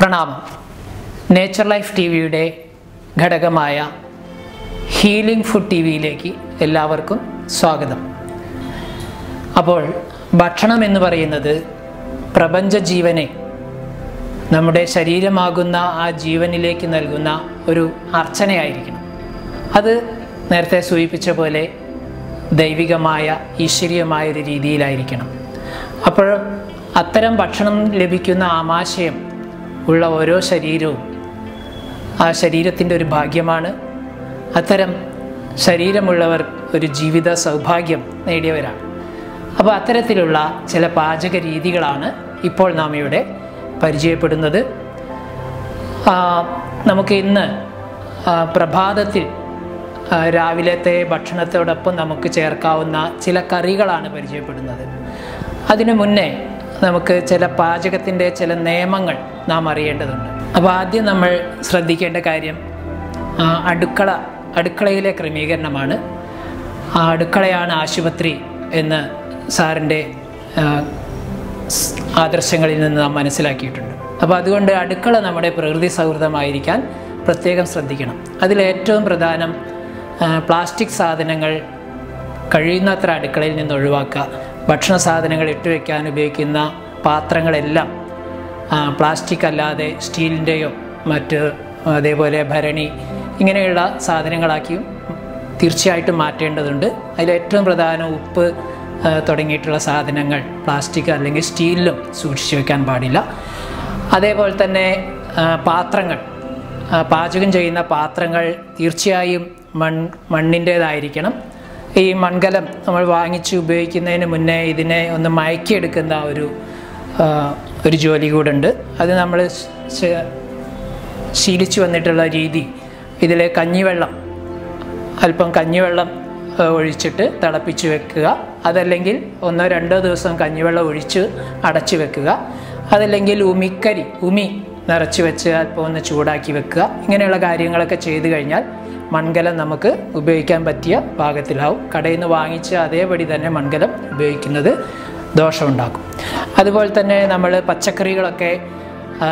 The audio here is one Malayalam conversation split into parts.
പ്രണാമം നേച്ചർ ലൈഫ് ടി വിയുടെ ഘടകമായ ഹീലിംഗ് ഫുഡ് ടി വിയിലേക്ക് എല്ലാവർക്കും സ്വാഗതം അപ്പോൾ ഭക്ഷണം എന്ന് പറയുന്നത് പ്രപഞ്ച ജീവനെ നമ്മുടെ ശരീരമാകുന്ന ആ ജീവനിലേക്ക് നൽകുന്ന ഒരു അർച്ചനയായിരിക്കണം അത് നേരത്തെ സൂചിപ്പിച്ച പോലെ ദൈവികമായ ഈശ്വരീയമായ ഒരു രീതിയിലായിരിക്കണം അപ്പോൾ അത്തരം ഭക്ഷണം ലഭിക്കുന്ന ആമാശയം ഉള്ള ഓരോ ശരീരവും ആ ശരീരത്തിൻ്റെ ഒരു ഭാഗ്യമാണ് അത്തരം ശരീരമുള്ളവർ ഒരു ജീവിത സൗഭാഗ്യം നേടിയവരാണ് അപ്പോൾ അത്തരത്തിലുള്ള ചില പാചക രീതികളാണ് ഇപ്പോൾ നാം ഇവിടെ പരിചയപ്പെടുന്നത് ആ, നമുക്ക് ഇന്ന് ആ, പ്രഭാതത്തിൽ ആ, രാവിലത്തെ ഭക്ഷണത്തോടൊപ്പം നമുക്ക് ചേർക്കാവുന്ന ചില കറികളാണ് പരിചയപ്പെടുന്നത് അതിനു മുന്നേ നമുക്ക് ചില പാചകത്തിൻ്റെ ചില നിയമങ്ങൾ നാം അറിയേണ്ടതുണ്ട് അപ്പോൾ ആദ്യം നമ്മൾ ശ്രദ്ധിക്കേണ്ട കാര്യം ആ, അടുക്കള അടുക്കളയിലെ ക്രമീകരണമാണ് ആ അടുക്കളയാണ് ആശുപത്രി എന്ന് സാറിൻ്റെ ആ, സ് ആദർശങ്ങളിൽ നിന്ന് നാം മനസ്സിലാക്കിയിട്ടുണ്ട് അപ്പോൾ അതുകൊണ്ട് അടുക്കള നമ്മുടെ പ്രകൃതി സൗഹൃദമായിരിക്കാൻ പ്രത്യേകം ശ്രദ്ധിക്കണം അതിലേറ്റവും പ്രധാനം ആ, പ്ലാസ്റ്റിക് സാധനങ്ങൾ കഴിയുന്നത്ര അടുക്കളയിൽ നിന്ന് ഒഴിവാക്കുക ഭക്ഷണ സാധനങ്ങൾ ഇട്ടുവെക്കാൻ ഉപയോഗിക്കുന്ന പാത്രങ്ങളെല്ലാം ആ, പ്ലാസ്റ്റിക് അല്ലാതെ സ്റ്റീലിൻ്റെയോ മറ്റ് അതേപോലെ ഭരണി ഇങ്ങനെയുള്ള സാധനങ്ങളാക്കിയും തീർച്ചയായിട്ടും മാറ്റേണ്ടതുണ്ട് അതിലേറ്റവും പ്രധാനം ഉപ്പ് ആ, തുടങ്ങിയിട്ടുള്ള സാധനങ്ങൾ പ്ലാസ്റ്റിക് അല്ലെങ്കിൽ സ്റ്റീലിലും സൂക്ഷിച്ചു വെക്കാൻ പാടില്ല അതേപോലെ തന്നെ ആ, പാത്രങ്ങൾ ആ, പാചകം ചെയ്യുന്ന പാത്രങ്ങൾ തീർച്ചയായും മൺ മണ്ണിൻ്റേതായിരിക്കണം ഈ മൺകലം നമ്മൾ വാങ്ങിച്ച് ഉപയോഗിക്കുന്നതിന് മുന്നേ ഇതിനെ ഒന്ന് മയക്കിയെടുക്കുന്ന ഒരു ആ, ഒരു ജോലി കൂടെ ഉണ്ട് അത് നമ്മൾ ശ- ശീലിച്ചു വന്നിട്ടുള്ള രീതി ഇതിലെ കഞ്ഞിവെള്ളം അല്പം കഞ്ഞിവെള്ളം ആ, ഒഴിച്ചിട്ട് തിളപ്പിച്ച് വെക്കുക അതല്ലെങ്കിൽ ഒന്നോ രണ്ടോ ദിവസം കഞ്ഞിവെള്ളം ഒഴിച്ച് അടച്ചു വെക്കുക അതല്ലെങ്കിൽ ഉമിക്കരി ഉമി നിറച്ച് വെച്ച് അല്പം ഒന്ന് ചൂടാക്കി വെക്കുക ഇങ്ങനെയുള്ള കാര്യങ്ങളൊക്കെ ചെയ്തു കഴിഞ്ഞാൽ മൺകലം നമുക്ക് ഉപയോഗിക്കാൻ പറ്റിയ പാകത്തിലാവും കടയിൽ നിന്ന് വാങ്ങിച്ച് അതേപടി തന്നെ മൺകലം ഉപയോഗിക്കുന്നത് ദോഷമുണ്ടാക്കും അതുപോലെ തന്നെ നമ്മൾ പച്ചക്കറികളൊക്കെ ആ,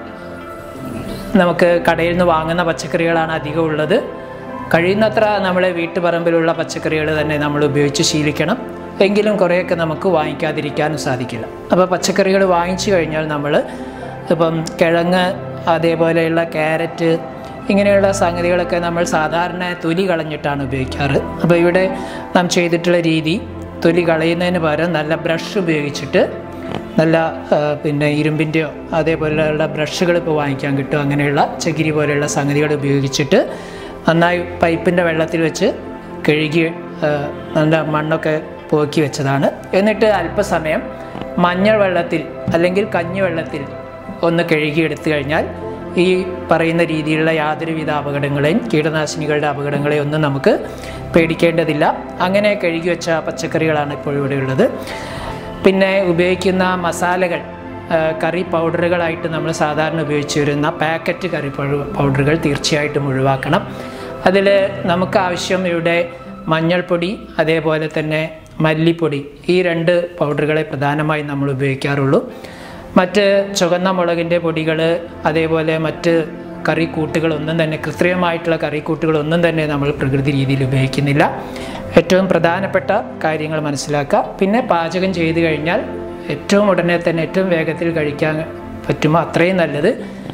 നമുക്ക് കടയിൽ നിന്ന് വാങ്ങുന്ന പച്ചക്കറികളാണ് അധികം ഉള്ളത് കഴിയുന്നത്ര നമ്മളെ വീട്ടുപറമ്പിലുള്ള പച്ചക്കറികൾ തന്നെ നമ്മൾ ഉപയോഗിച്ച് ശീലിക്കണം എങ്കിലും കുറേയൊക്കെ നമുക്ക് വാങ്ങിക്കാതിരിക്കാനും സാധിക്കില്ല അപ്പോൾ പച്ചക്കറികൾ വാങ്ങിച്ചു കഴിഞ്ഞാൽ നമ്മൾ ഇപ്പം കിഴങ്ങ് അതേപോലെയുള്ള ക്യാരറ്റ് ഇങ്ങനെയുള്ള സംഗതികളൊക്കെ നമ്മൾ സാധാരണ തൊലി കളഞ്ഞിട്ടാണ് ഉപയോഗിക്കാറ് അപ്പോൾ ഇവിടെ നാം ചെയ്തിട്ടുള്ള രീതി തൊലി കളയുന്നതിന് പകരം നല്ല ബ്രഷ് ഉപയോഗിച്ചിട്ട് നല്ല ആ, പിന്നെ ഇരുമ്പിൻ്റെയോ അതേപോലെയുള്ള ബ്രഷുകൾ ഇപ്പോൾ വാങ്ങിക്കാൻ കിട്ടും അങ്ങനെയുള്ള ചകിരി പോലെയുള്ള സംഗതികൾ ഉപയോഗിച്ചിട്ട് നന്നായി പൈപ്പിൻ്റെ വെള്ളത്തിൽ വെച്ച് കഴുകി ആ, നല്ല മണ്ണൊക്കെ പോക്കി വെച്ചതാണ് എന്നിട്ട് അല്പസമയം മഞ്ഞൾ വെള്ളത്തിൽ അല്ലെങ്കിൽ കഞ്ഞി വെള്ളത്തിൽ ഒന്ന് കഴുകി എടുത്തു കഴിഞ്ഞാൽ ഈ പറയുന്ന രീതിയിലുള്ള യാതൊരുവിധ അപകടങ്ങളെയും കീടനാശിനികളുടെ അപകടങ്ങളെയും ഒന്നും നമുക്ക് പേടിക്കേണ്ടതില്ല അങ്ങനെ കഴുകി വെച്ച പച്ചക്കറികളാണ് ഇപ്പോൾ ഇവിടെ ഉള്ളത് പിന്നെ ഉപയോഗിക്കുന്ന മസാലകൾ ആ, കറി പൗഡറുകളായിട്ട് നമ്മൾ സാധാരണ ഉപയോഗിച്ച് വരുന്ന പാക്കറ്റ് കറി പൗ- പൗഡറുകൾ തീർച്ചയായിട്ടും ഒഴിവാക്കണം അതിൽ നമുക്ക് ആവശ്യം ഇവിടെ മഞ്ഞൾപ്പൊടി അതേപോലെ തന്നെ മല്ലിപ്പൊടി ഈ രണ്ട് പൗഡറുകളെ പ്രധാനമായും നമ്മൾ ഉപയോഗിക്കാറുള്ളൂ മറ്റ് ചുവന്ന മുളകിൻ്റെ പൊടികൾ അതേപോലെ മറ്റ് കറിക്കൂട്ടുകളൊന്നും തന്നെ കൃത്രിമമായിട്ടുള്ള കറിക്കൂട്ടുകളൊന്നും തന്നെ നമ്മൾ പ്രകൃതി രീതിയിൽ ഉപയോഗിക്കുന്നില്ല ഏറ്റവും പ്രധാനപ്പെട്ട കാര്യങ്ങൾ മനസ്സിലാക്കുക പിന്നെ പാചകം ചെയ്തു കഴിഞ്ഞാൽ ഏറ്റവും ഉടനെ തന്നെ ഏറ്റവും വേഗത്തിൽ കഴിക്കാൻ പറ്റുമോ അത്രയും നല്ലത്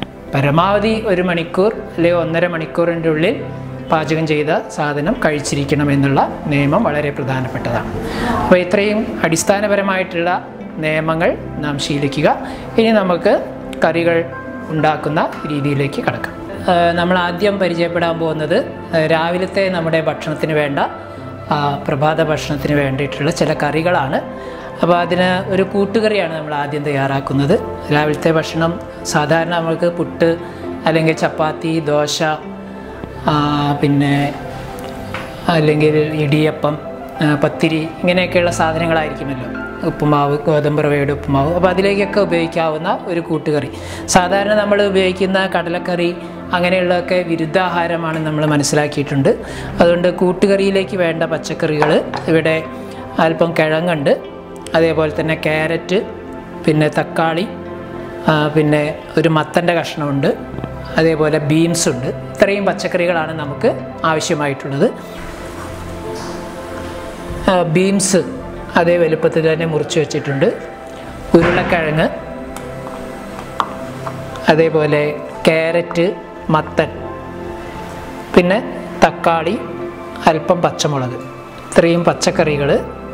പരമാവധി ഒരു മണിക്കൂർ അല്ലെങ്കിൽ ഒന്നര മണിക്കൂറിൻ്റെ ഉള്ളിൽ പാചകം ചെയ്ത സാധനം കഴിച്ചിരിക്കണം എന്നുള്ള നിയമം വളരെ പ്രധാനപ്പെട്ടതാണ് അപ്പോൾ ഇത്രയും അടിസ്ഥാനപരമായിട്ടുള്ള നിയമങ്ങൾ നാം ശീലിക്കുക ഇനി നമുക്ക് കറികൾ ഉണ്ടാക്കുന്ന രീതിയിലേക്ക് കടക്കാം ആ, നമ്മൾ ആദ്യം പരിചയപ്പെടാൻ പോകുന്നത് ആ, രാവിലത്തെ നമ്മുടെ ഭക്ഷണത്തിന് വേണ്ട ആ, പ്രഭാത ഭക്ഷണത്തിന് വേണ്ടിയിട്ടുള്ള ചില കറികളാണ് അപ്പോൾ അതിന് ഒരു കൂട്ടുകറിയാണ് നമ്മൾ ആദ്യം തയ്യാറാക്കുന്നത് രാവിലത്തെ ഭക്ഷണം സാധാരണ നമുക്ക് പുട്ട് അല്ലെങ്കിൽ ചപ്പാത്തി ദോശ ആ, പിന്നെ അല്ലെങ്കിൽ ഇടിയപ്പം ആ, പത്തിരി ഇങ്ങനെയൊക്കെയുള്ള സാധനങ്ങളായിരിക്കുമല്ലോ ഉപ്പുമാവ് ഗോതമ്പ് റവയുടെ ഉപ്പുമാവ് അപ്പോൾ അതിലേക്കൊക്കെ ഉപയോഗിക്കാവുന്ന ഒരു കൂട്ടുകറി സാധാരണ നമ്മൾ ഉപയോഗിക്കുന്ന കടലക്കറി അങ്ങനെയുള്ളതൊക്കെ വിരുദ്ധാഹാരമാണ് നമ്മൾ മനസ്സിലാക്കിയിട്ടുണ്ട് അതുകൊണ്ട് കൂട്ടുകറിയിലേക്ക് വേണ്ട പച്ചക്കറികൾ ഇവിടെ അല്പം കിഴങ്ങുണ്ട് അതേപോലെ തന്നെ ക്യാരറ്റ് പിന്നെ തക്കാളി ആ, പിന്നെ ഒരു മത്തൻ്റെ കഷ്ണമുണ്ട് അതേപോലെ ബീൻസ് ഉണ്ട് ഇത്രയും പച്ചക്കറികളാണ് നമുക്ക് ആവശ്യമായിട്ടുള്ളത് ആ, ബീൻസ് അതേ വലുപ്പത്തിൽ തന്നെ മുറിച്ച് വെച്ചിട്ടുണ്ട് ഉരുളക്കിഴങ്ങ് അതേപോലെ ക്യാരറ്റ് മത്തൻ പിന്നെ തക്കാളി അല്പം പച്ചമുളക് ഇത്രയും പച്ചക്കറികൾ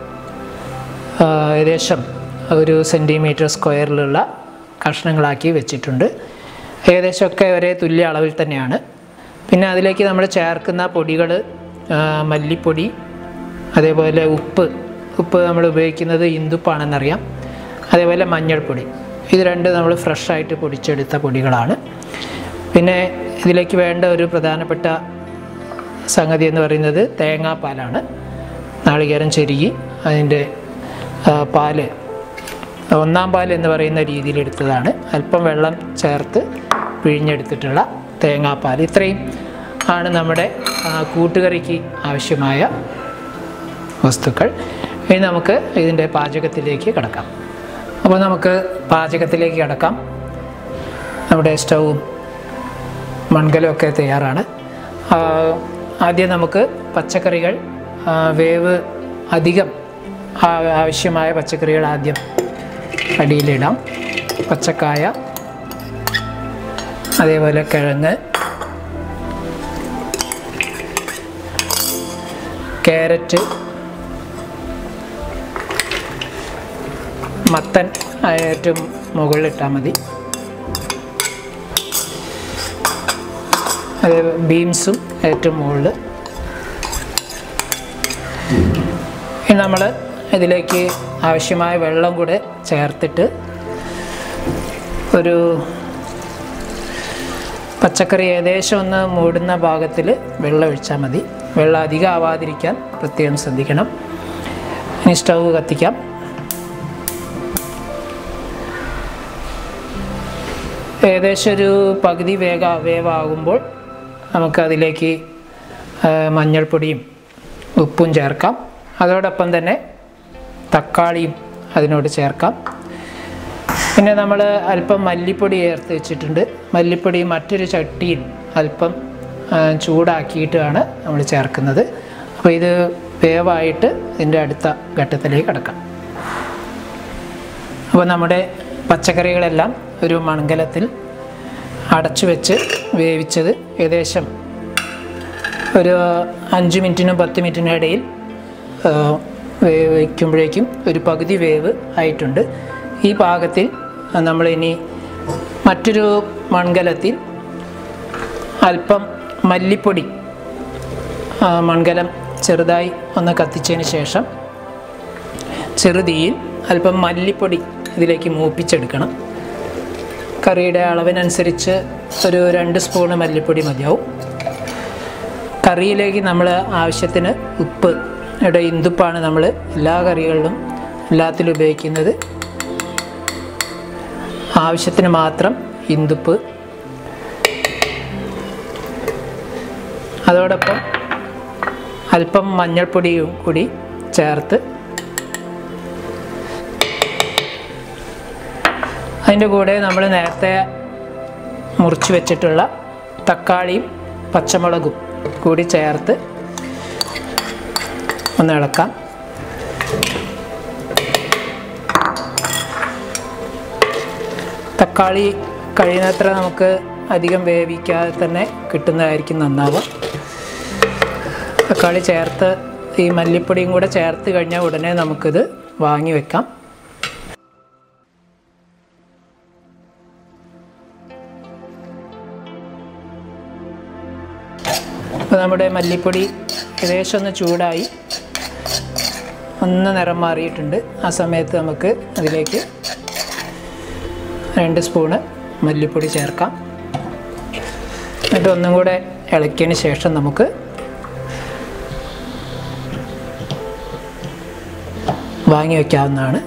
ഏകദേശം ഒരു സെൻറ്റിമീറ്റർ സ്ക്വയറിലുള്ള കഷ്ണങ്ങളാക്കി വെച്ചിട്ടുണ്ട് ഏകദേശമൊക്കെ ഒരേ തുല്യ അളവിൽ തന്നെയാണ് പിന്നെ അതിലേക്ക് നമ്മൾ ചേർക്കുന്ന പൊടികൾ മല്ലിപ്പൊടി അതേപോലെ ഉപ്പ് ഉപ്പ് നമ്മൾ ഉപയോഗിക്കുന്നത് ഇന്ദുപ്പാണെന്നറിയാം അതേപോലെ മഞ്ഞൾപ്പൊടി ഇത് രണ്ട് നമ്മൾ ഫ്രഷായിട്ട് പൊടിച്ചെടുത്ത പൊടികളാണ് പിന്നെ ഇതിലേക്ക് വേണ്ട ഒരു പ്രധാനപ്പെട്ട സംഗതി എന്ന് പറയുന്നത് തേങ്ങാപ്പാലാണ് നാളികേരം ചെരുകി അതിൻ്റെ ആ, പാല് ഒന്നാം പാൽ എന്ന് പറയുന്ന രീതിയിൽ എടുത്തതാണ് അല്പം വെള്ളം ചേർത്ത് പിഴിഞ്ഞെടുത്തിട്ടുള്ള തേങ്ങാപ്പാൽ ഇത്രയും ആണ് നമ്മുടെ ആ, കൂട്ടുകറിക്ക് ആവശ്യമായ വസ്തുക്കൾ ഇനി നമുക്ക് ഇതിൻ്റെ പാചകത്തിലേക്ക് കിടക്കാം അപ്പോൾ നമുക്ക് പാചകത്തിലേക്ക് കിടക്കാം നമ്മുടെ സ്റ്റൗവും മൺകലമൊക്കെ തയ്യാറാണ് ആ, ആദ്യം നമുക്ക് പച്ചക്കറികൾ ആ, വേവ് അധികം ആ- ആവശ്യമായ പച്ചക്കറികൾ ആദ്യം അടിയിലിടാം പച്ചക്കായ അതേപോലെ കിഴങ്ങ് ക്യാരറ്റ് മത്തൻ ആ ഏറ്റവും മുകളിലിട്ടാൽ മതി അത് ബീൻസും ഏറ്റവും മുകളിൽ ഇനി നമ്മൾ ഇതിലേക്ക് ആവശ്യമായ വെള്ളം കൂടെ ചേർത്തിട്ട് ഒരു പച്ചക്കറി ഏകദേശം ഒന്ന് മൂടുന്ന ഭാഗത്തിൽ വെള്ളം ഒഴിച്ചാൽ മതി വെള്ളം അധികം ആവാതിരിക്കാൻ പ്രത്യേകം ശ്രദ്ധിക്കണം ഇനി സ്റ്റൗ കത്തിക്കാം ഏകദേശം ഒരു പകുതി വേഗ വേവാകുമ്പോൾ നമുക്കതിലേക്ക് ആ, മഞ്ഞൾപ്പൊടിയും ഉപ്പും ചേർക്കാം അതോടൊപ്പം തന്നെ തക്കാളിയും അതിനോട് ചേർക്കാം പിന്നെ നമ്മൾ അല്പം മല്ലിപ്പൊടി ചേർത്ത് വെച്ചിട്ടുണ്ട് മല്ലിപ്പൊടി മറ്റൊരു ചട്ടിയിൽ അല്പം ആ, ചൂടാക്കിയിട്ടാണ് നമ്മൾ ചേർക്കുന്നത് അപ്പോൾ ഇത് വേവായിട്ട് ഇതിൻ്റെ അടുത്ത ഘട്ടത്തിലേക്ക് കിടക്കാം അപ്പോൾ നമ്മുടെ പച്ചക്കറികളെല്ലാം ഒരു മൺകലത്തിൽ അടച്ചു വെച്ച് വേവിച്ചത് ഏകദേശം ഒരു അഞ്ച് മിനിറ്റിനും പത്ത് മിനിറ്റിനും ഇടയിൽ ആ, വേവിക്കുമ്പോഴേക്കും ഒരു പകുതി വേവ് ആയിട്ടുണ്ട് ഈ പാകത്തിൽ നമ്മളിനി മറ്റൊരു മൺകലത്തിൽ അല്പം മല്ലിപ്പൊടി ആ, മൺകലം ചെറുതായി ഒന്ന് കത്തിച്ചതിന് ശേഷം ചെറുതീയിൽ അല്പം മല്ലിപ്പൊടി ഇതിലേക്ക് മൂപ്പിച്ചെടുക്കണം കറിയുടെ അളവിനനുസരിച്ച് ഒരു രണ്ട് സ്പൂണ് മല്ലിപ്പൊടി മതിയാവും കറിയിലേക്ക് നമ്മൾ ആവശ്യത്തിന് ഉപ്പ് ഇവിടെ ഇന്ദുപ്പാണ് നമ്മൾ എല്ലാ കറികളിലും എല്ലാത്തിലും ഉപയോഗിക്കുന്നത് ആവശ്യത്തിന് മാത്രം ഇന്ദുപ്പ് അതോടൊപ്പം അല്പം മഞ്ഞൾപ്പൊടിയും കൂടി ചേർത്ത് അതിൻ്റെ കൂടെ നമ്മൾ നേരത്തെ മുറിച്ച് വെച്ചിട്ടുള്ള തക്കാളിയും പച്ചമുളകും കൂടി ചേർത്ത് ഒന്ന് ഇളക്കാം തക്കാളി കഴിയുന്നത്ര നമുക്ക് അധികം വേവിക്കാതെ തന്നെ കിട്ടുന്നതായിരിക്കും നന്നാവുക തക്കാളി ചേർത്ത് ഈ മല്ലിപ്പൊടിയും കൂടെ ചേർത്ത് കഴിഞ്ഞാൽ ഉടനെ നമുക്കിത് വാങ്ങി വെക്കാം അപ്പോൾ നമ്മുടെ മല്ലിപ്പൊടി ഏകദേശം ഒന്ന് ചൂടായി ഒന്ന് നിറം മാറിയിട്ടുണ്ട് ആ സമയത്ത് നമുക്ക് അതിലേക്ക് രണ്ട് സ്പൂണ് മല്ലിപ്പൊടി ചേർക്കാം എന്നിട്ട് ഒന്നും കൂടെ ഇളക്കിയതിന് ശേഷം നമുക്ക് വാങ്ങി വയ്ക്കാവുന്നതാണ്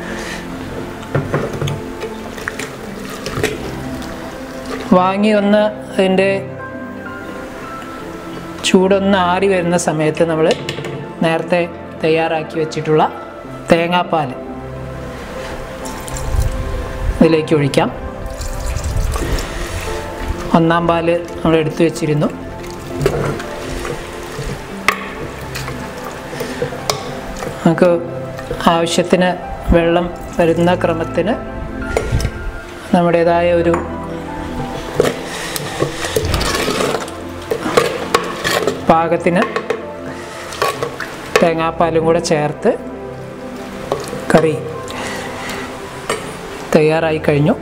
വാങ്ങി ഒന്ന് അതിൻ്റെ ചൂടൊന്ന് ആറി വരുന്ന സമയത്ത് നമ്മൾ നേരത്തെ തയ്യാറാക്കി വെച്ചിട്ടുള്ള തേങ്ങാപ്പാൽ ഇതിലേക്ക് ഒഴിക്കാം ഒന്നാം പാല് നമ്മൾ എടുത്തു വെച്ചിരുന്നു നമുക്ക് ആവശ്യത്തിന് വെള്ളം വരുന്ന ക്രമത്തിന് നമ്മുടേതായ ഒരു പാകത്തിന് തേങ്ങാപ്പാലും കൂടെ ചേർത്ത് കറി തയ്യാറായി കഴിഞ്ഞു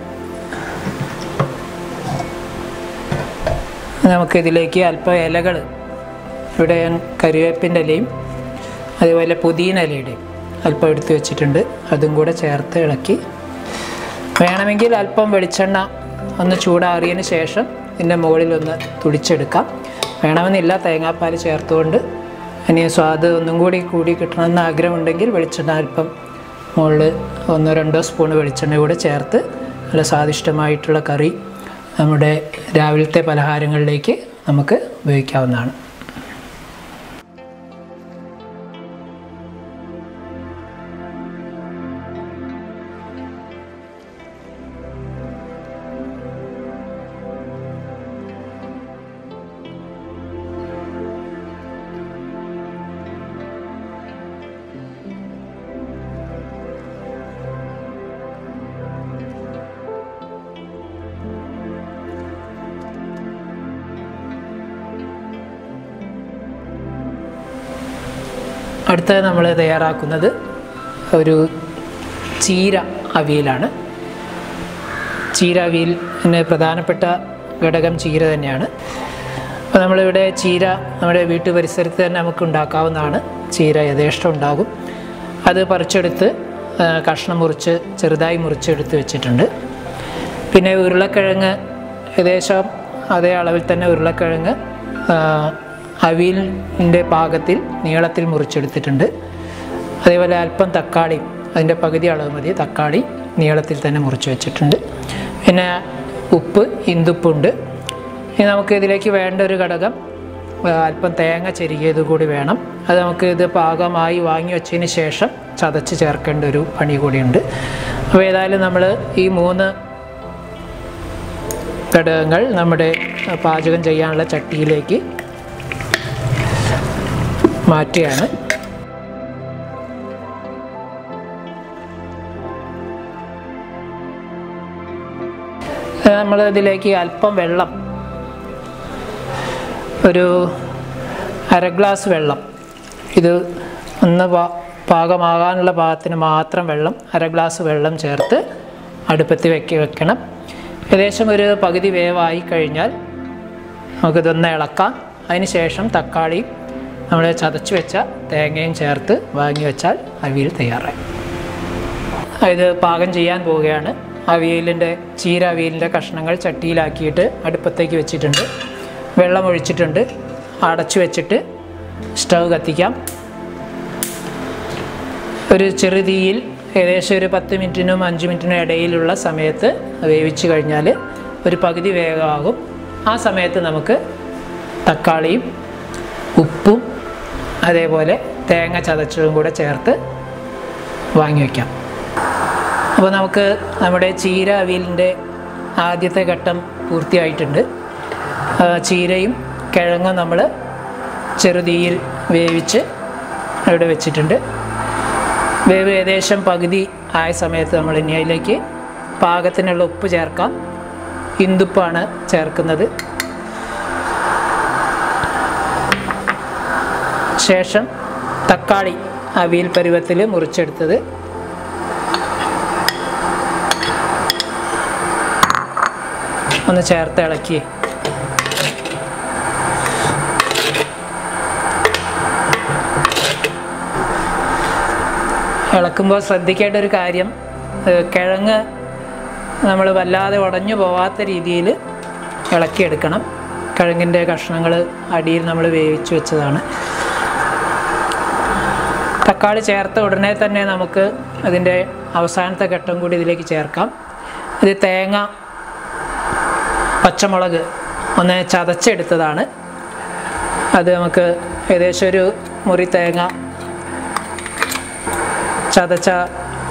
നമുക്കിതിലേക്ക് അല്പം ഇലകൾ ഇവിടെ ഞാൻ കരിവേപ്പിൻ്റെ ഇലയും അതുപോലെ പുതിന ഇലയുടെയും അല്പം എടുത്ത് വെച്ചിട്ടുണ്ട് അതും കൂടെ ചേർത്ത് ഇളക്കി വേണമെങ്കിൽ അല്പം വെളിച്ചെണ്ണ ഒന്ന് ചൂടാറിയതിന് ശേഷം ഇതിൻ്റെ മുകളിൽ ഒന്ന് തുടിച്ചെടുക്കാം വേണമെന്നില്ല തേങ്ങാപ്പാൽ ചേർത്തുകൊണ്ട് ഇനി സ്വാദ് ഒന്നും കൂടി കൂടി കിട്ടണമെന്ന് ആഗ്രഹമുണ്ടെങ്കിൽ വെളിച്ചെണ്ണ അല്പം മുകളിൽ ഒന്നോ രണ്ടോ സ്പൂൺ വെളിച്ചെണ്ണ കൂടെ ചേർത്ത് നല്ല സ്വാദിഷ്ടമായിട്ടുള്ള കറി നമ്മുടെ രാവിലത്തെ പലഹാരങ്ങളിലേക്ക് നമുക്ക് ഉപയോഗിക്കാവുന്നതാണ് അടുത്തത് നമ്മൾ തയ്യാറാക്കുന്നത് ഒരു ചീര അവിയലാണ് ചീര അവിയലിന് പ്രധാനപ്പെട്ട ഘടകം ചീര തന്നെയാണ് അപ്പോൾ നമ്മളിവിടെ ചീര നമ്മുടെ വീട്ടു പരിസരത്ത് തന്നെ നമുക്ക് ഉണ്ടാക്കാവുന്നതാണ് ചീര യഥേഷ്ടം ഉണ്ടാകും അത് പറിച്ചെടുത്ത് ആ, കഷ്ണം മുറിച്ച് ചെറുതായി മുറിച്ചെടുത്ത് വെച്ചിട്ടുണ്ട് പിന്നെ ഉരുളക്കിഴങ്ങ് ഏകദേശം അതേ അളവിൽ തന്നെ ഉരുളക്കിഴങ്ങ് ആ, അവിയലിൻ്റെ പാകത്തിൽ നീളത്തിൽ മുറിച്ചെടുത്തിട്ടുണ്ട് അതേപോലെ അല്പം തക്കാളി അതിൻ്റെ പകുതി അളവ് മതി തക്കാളി നീളത്തിൽ തന്നെ മുറിച്ച് വെച്ചിട്ടുണ്ട് പിന്നെ ഉപ്പ് ഇന്ദുപ്പുണ്ട് ഇനി നമുക്ക് ഇതിലേക്ക് വേണ്ട ഒരു ഘടകം ആ, അല്പം തേങ്ങ ചെരുകിയത് കൂടി വേണം അത് നമുക്ക് ഇത് പാകമായി വാങ്ങി വെച്ചതിന് ശേഷം ചതച്ച് ചേർക്കേണ്ട ഒരു പണി കൂടിയുണ്ട് അപ്പോൾ ഏതായാലും നമ്മൾ ഈ മൂന്ന് ഘടകങ്ങൾ നമ്മുടെ പാചകം ചെയ്യാനുള്ള ചട്ടിയിലേക്ക് മാറ്റുകയാണ് നമ്മൾ ഇതിലേക്ക് അല്പം വെള്ളം ഒരു അര ഗ്ലാസ് വെള്ളം ഇത് ഒന്ന് പാ- പാകമാകാനുള്ള പാകത്തിന് മാത്രം വെള്ളം അര ഗ്ലാസ് വെള്ളം ചേർത്ത് അടുപ്പത്ത് വെക്കി വെക്കണം ഏകദേശം ഒരു പകുതി വേവായി കഴിഞ്ഞാൽ നമുക്കിതൊന്ന് ഇളക്കാം അതിന് ശേഷം തക്കാളിയും നമ്മൾ ചതച്ച് വെച്ച തേങ്ങയും ചേർത്ത് വാങ്ങി വെച്ചാൽ അവിയൽ തയ്യാറായി ഇത് പാകം ചെയ്യാൻ പോവുകയാണ് അവിയലിൻ്റെ ചീര അവിയലിൻ്റെ കഷ്ണങ്ങൾ ചട്ടിയിലാക്കിയിട്ട് അടുപ്പത്തേക്ക് വെച്ചിട്ടുണ്ട് വെള്ളം ഒഴിച്ചിട്ടുണ്ട് അടച്ചു വെച്ചിട്ട് സ്റ്റൗ കത്തിക്കാം ഒരു ചെറുതീയിൽ ഏകദേശം ഒരു പത്ത് മിനിറ്റിനും അഞ്ച് മിനിറ്റിനും ഇടയിലുള്ള സമയത്ത് വേവിച്ച് കഴിഞ്ഞാൽ ഒരു പകുതി വേഗമാകും ആ സമയത്ത് നമുക്ക് തക്കാളിയും ഉപ്പും അതേപോലെ തേങ്ങ ചതച്ചതും കൂടെ ചേർത്ത് വാങ്ങി വയ്ക്കാം അപ്പോൾ നമുക്ക് നമ്മുടെ ചീര അവിയലിൻ്റെ ആദ്യത്തെ ഘട്ടം പൂർത്തിയായിട്ടുണ്ട് ആ, ചീരയും കിഴങ്ങും നമ്മൾ ചെറുതീയിൽ വേവിച്ച് അവിടെ വെച്ചിട്ടുണ്ട് വേവ് ഏകദേശം പകുതി ആയ സമയത്ത് നമ്മൾ ഇനി അതിലേക്ക് പാകത്തിനുള്ള ഉപ്പ് ചേർക്കാം ഇന്ദുപ്പാണ് ചേർക്കുന്നത് ശേഷം തക്കാളി അവിയൽ പരുവത്തിൽ മുറിച്ചെടുത്തത് ഒന്ന് ചേർത്ത് ഇളക്കി ഇളക്കുമ്പോൾ ശ്രദ്ധിക്കേണ്ട ഒരു കാര്യം ഏഹ് കിഴങ്ങ് നമ്മൾ വല്ലാതെ ഉടഞ്ഞു പോവാത്ത രീതിയിൽ ഇളക്കിയെടുക്കണം കിഴങ്ങിൻ്റെ കഷ്ണങ്ങൾ അടിയിൽ നമ്മൾ വേവിച്ച് വെച്ചതാണ് തക്കാളി ചേർത്ത ഉടനെ തന്നെ നമുക്ക് അതിൻ്റെ അവസാനത്തെ ഘട്ടം കൂടി ഇതിലേക്ക് ചേർക്കാം ഇത് തേങ്ങ പച്ചമുളക് ഒന്ന് ചതച്ചെടുത്തതാണ് അത് നമുക്ക് ഏകദേശം ഒരു മുറി തേങ്ങ ചതച്ച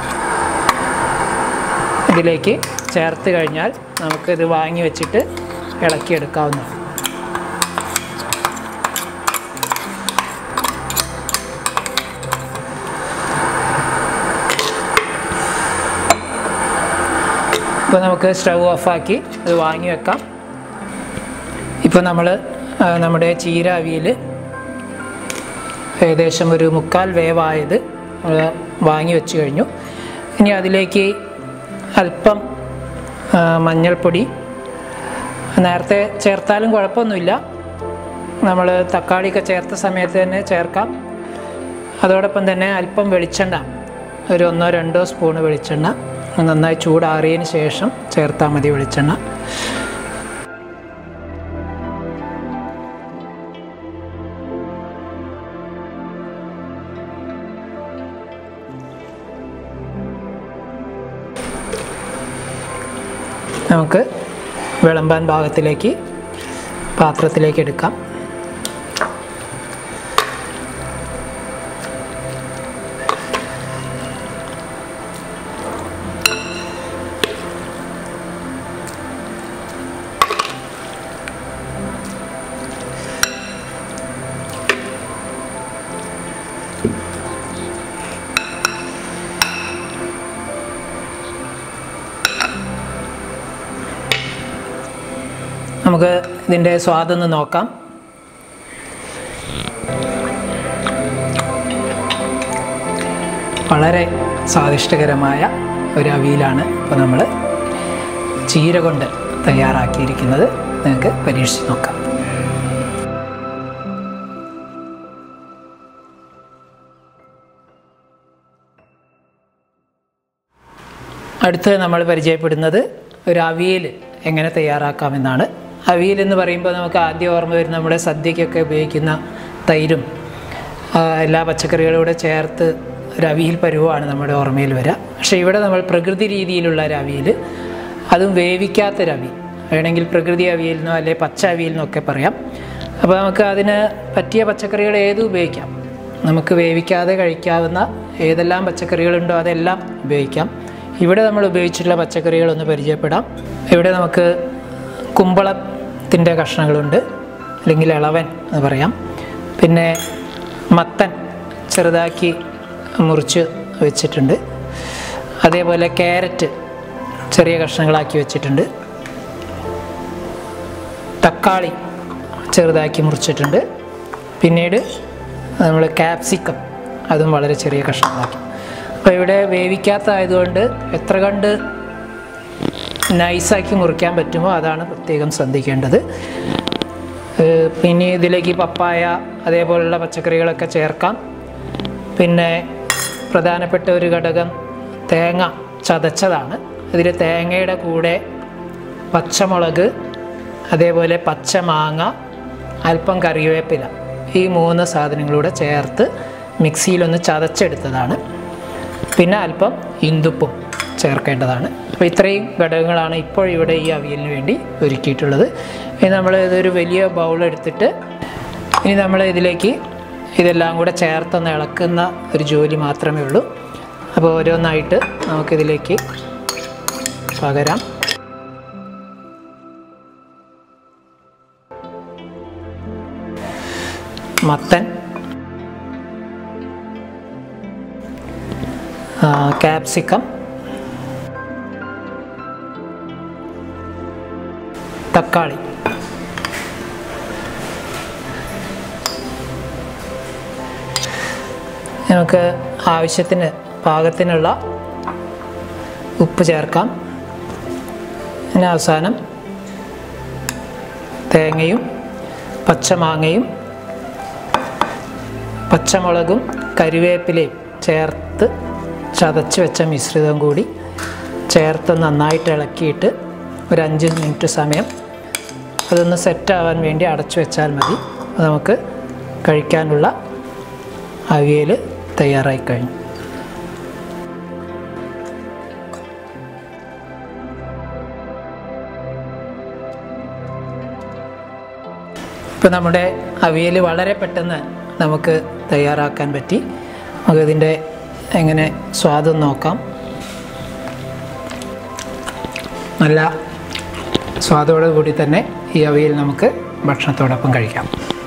ഇതിലേക്ക് ചേർത്ത് കഴിഞ്ഞാൽ നമുക്കിത് വാങ്ങി വെച്ചിട്ട് ഇളക്കിയെടുക്കാവുന്നതാണ് ഇപ്പോൾ നമുക്ക് സ്റ്റൗ ഓഫാക്കി അത് വാങ്ങി വെക്കാം ഇപ്പോൾ നമ്മൾ നമ്മുടെ ചീര അവിയൽ ഏകദേശം ഒരു മുക്കാൽ വേവായത് നമ്മൾ വാങ്ങി വെച്ച് കഴിഞ്ഞു ഇനി അതിലേക്ക് അല്പം ആ, മഞ്ഞൾപ്പൊടി നേരത്തെ ചേർത്താലും കുഴപ്പമൊന്നുമില്ല നമ്മൾ തക്കാളിയൊക്കെ ചേർത്ത സമയത്ത് തന്നെ ചേർക്കാം അതോടൊപ്പം തന്നെ അല്പം വെളിച്ചെണ്ണ ഒരു ഒന്നോ രണ്ടോ സ്പൂണ് വെളിച്ചെണ്ണ നന്നായി ചൂടാറിയതിന് ശേഷം ചേർത്താൽ മതി വെളിച്ചെണ്ണ നമുക്ക് വിളമ്പാൻ ഭാഗത്തിലേക്ക് പാത്രത്തിലേക്ക് എടുക്കാം നമുക്ക് ഇതിൻ്റെ സ്വാദൊന്ന് നോക്കാം വളരെ സ്വാദിഷ്ടകരമായ ഒരു അവിയലാണ് ഇപ്പോൾ നമ്മൾ ചീര കൊണ്ട് തയ്യാറാക്കിയിരിക്കുന്നത് നിങ്ങൾക്ക് പരീക്ഷിച്ച് നോക്കാം അടുത്ത് നമ്മൾ പരിചയപ്പെടുന്നത് ഒരു അവിയൽ എങ്ങനെ തയ്യാറാക്കാമെന്നാണ് അവിയൽ എന്ന് പറയുമ്പോൾ നമുക്ക് ആദ്യം ഓർമ്മ വരുന്ന നമ്മുടെ സദ്യക്കൊക്കെ ഉപയോഗിക്കുന്ന തൈരും ആ, എല്ലാ പച്ചക്കറികളും കൂടെ ചേർത്ത് ഒരു അവിയൽ പരുവമാണ് നമ്മുടെ ഓർമ്മയിൽ വരിക പക്ഷേ ഇവിടെ നമ്മൾ പ്രകൃതി രീതിയിലുള്ള ഒരു അവിയൽ അതും വേവിക്കാത്തൊരു അവിയൽ വേണമെങ്കിൽ പ്രകൃതി അവിയൽ എന്നോ അല്ലെങ്കിൽ പച്ച അവിയൽ എന്നൊക്കെ പറയാം അപ്പോൾ നമുക്ക് അതിന് പറ്റിയ പച്ചക്കറികൾ ഏതും ഉപയോഗിക്കാം നമുക്ക് വേവിക്കാതെ കഴിക്കാവുന്ന ഏതെല്ലാം പച്ചക്കറികളുണ്ടോ അതെല്ലാം ഉപയോഗിക്കാം ഇവിടെ നമ്മൾ ഉപയോഗിച്ചിട്ടുള്ള പച്ചക്കറികളൊന്ന് പരിചയപ്പെടാം ഇവിടെ നമുക്ക് കുമ്പളത്തിൻ്റെ കഷ്ണങ്ങളുണ്ട് അല്ലെങ്കിൽ ഇളവൻ എന്ന് പറയാം പിന്നെ മത്തൻ ചെറുതാക്കി മുറിച്ച് വെച്ചിട്ടുണ്ട് അതേപോലെ ക്യാരറ്റ് ചെറിയ കഷ്ണങ്ങളാക്കി വെച്ചിട്ടുണ്ട് തക്കാളി ചെറുതാക്കി മുറിച്ചിട്ടുണ്ട് പിന്നീട് നമ്മൾ ക്യാപ്സിക്കം അതും വളരെ ചെറിയ കഷ്ണങ്ങളാക്കി അപ്പോൾ ഇവിടെ വേവിക്കാത്തതായതുകൊണ്ട് എത്ര കണ്ട് നൈസാക്കി മുറിക്കാൻ പറ്റുമോ അതാണ് പ്രത്യേകം ശ്രദ്ധിക്കേണ്ടത് ഏഹ് പിന്നെ ഇതിലേക്ക് പപ്പായ അതേപോലുള്ള പച്ചക്കറികളൊക്കെ ചേർക്കാം പിന്നെ പ്രധാനപ്പെട്ട ഒരു ഘടകം തേങ്ങ ചതച്ചതാണ് ഇതിൽ തേങ്ങയുടെ കൂടെ പച്ചമുളക് അതേപോലെ പച്ചമാങ്ങ അല്പം കറിവേപ്പില ഈ മൂന്ന് സാധനങ്ങളൂടെ ചേർത്ത് മിക്സിയിലൊന്ന് ചതച്ചെടുത്തതാണ് പിന്നെ അല്പം ഇന്ദുപ്പും ചേർക്കേണ്ടതാണ് അപ്പോൾ ഇത്രയും ഘടകങ്ങളാണ് ഇപ്പോൾ ഇവിടെ ഈ അവിയലിന് വേണ്ടി ഒരുക്കിയിട്ടുള്ളത് ഇനി നമ്മൾ ഇതൊരു വലിയ ബൗൾ എടുത്തിട്ട് ഇനി നമ്മൾ ഇതിലേക്ക് ഇതെല്ലാം കൂടെ ചേർത്തൊന്ന് ഇളക്കുന്ന ഒരു ജോലി മാത്രമേ ഉള്ളൂ അപ്പോൾ ഓരോന്നായിട്ട് നമുക്കിതിലേക്ക് പകരാം മത്തൻ ക്യാപ്സിക്കം തക്കാളി നമുക്ക് ആവശ്യത്തിന് പാകത്തിനുള്ള ഉപ്പ് ചേർക്കാം പിന്നെ അവസാനം തേങ്ങയും പച്ചമാങ്ങയും പച്ചമുളകും കരിവേപ്പിലയും ചേർത്ത് ചതച്ച് വെച്ച മിശ്രിതം കൂടി ചേർത്ത് നന്നായിട്ട് ഇളക്കിയിട്ട് ഒരു അഞ്ച് മിനിറ്റ് സമയം അതൊന്ന് സെറ്റാവാൻ വേണ്ടി അടച്ചു വെച്ചാൽ മതി അത് നമുക്ക് കഴിക്കാനുള്ള അവിയൽ തയ്യാറായി കഴിഞ്ഞു ഇപ്പോൾ നമ്മുടെ അവിയൽ വളരെ പെട്ടെന്ന് നമുക്ക് തയ്യാറാക്കാൻ പറ്റി നമുക്കതിൻ്റെ എങ്ങനെ സ്വാദം നോക്കാം നല്ല സ്വാദോടു കൂടി തന്നെ ഈ അവയിൽ നമുക്ക് ഭക്ഷണത്തോടൊപ്പം കഴിക്കാം